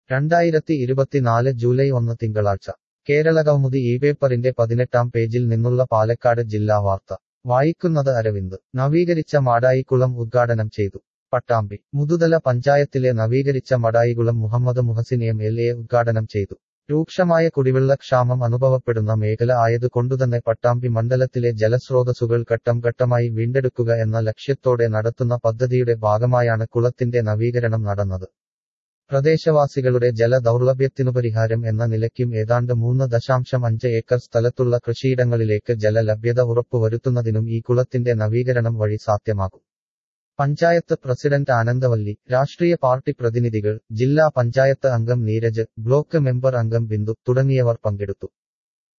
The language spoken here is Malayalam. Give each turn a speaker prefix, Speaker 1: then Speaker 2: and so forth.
Speaker 1: രണ്ടായിരത്തി ഇരുപത്തിനാല് ജൂലൈ ഒന്ന് തിങ്കളാഴ്ച കേരളകൗമുദി ഈ പേപ്പറിന്റെ പതിനെട്ടാം പേജിൽ നിന്നുള്ള പാലക്കാട് ജില്ലാ വാർത്ത വായിക്കുന്നത് അരവിന്ദ് നവീകരിച്ച മാടായിക്കുളം ഉദ്ഘാടനം ചെയ്തു പട്ടാമ്പി മുതുതല പഞ്ചായത്തിലെ നവീകരിച്ച Madayikulam Muhammad Muhsin M L A ഉദ്ഘാടനം ചെയ്തു രൂക്ഷമായ കുടിവെള്ളക്ഷാമം അനുഭവപ്പെടുന്ന മേഖല ആയതുകൊണ്ടുതന്നെ പട്ടാമ്പി മണ്ഡലത്തിലെ ജലസ്രോതസ്സുകൾ ഘട്ടം ഘട്ടമായി വീണ്ടെടുക്കുക എന്ന ലക്ഷ്യത്തോടെ നടത്തുന്ന പദ്ധതിയുടെ ഭാഗമായാണ് കുളത്തിന്റെ നവീകരണം നടന്നത് പ്രദേശവാസികളുടെ ജല ദൗർലഭ്യത്തിനു പരിഹാരം എന്ന നിലയ്ക്കും ഏതാണ്ട് മൂന്ന് ദശാംശം അഞ്ച് ഏക്കർ സ്ഥലത്തുള്ള കൃഷിയിടങ്ങളിലേക്ക് ജലലഭ്യത ഉറപ്പുവരുത്തുന്നതിനും ഈ കുളത്തിന്റെ നവീകരണം വഴി സാധ്യമാകും പഞ്ചായത്ത് പ്രസിഡന്റ് ആനന്ദവല്ലി രാഷ്ട്രീയ പാർട്ടി പ്രതിനിധികൾ ജില്ലാ പഞ്ചായത്ത് അംഗം നീരജ് ബ്ലോക്ക് മെമ്പർ അംഗം ബിന്ദു തുടങ്ങിയവർ പങ്കെടുത്തു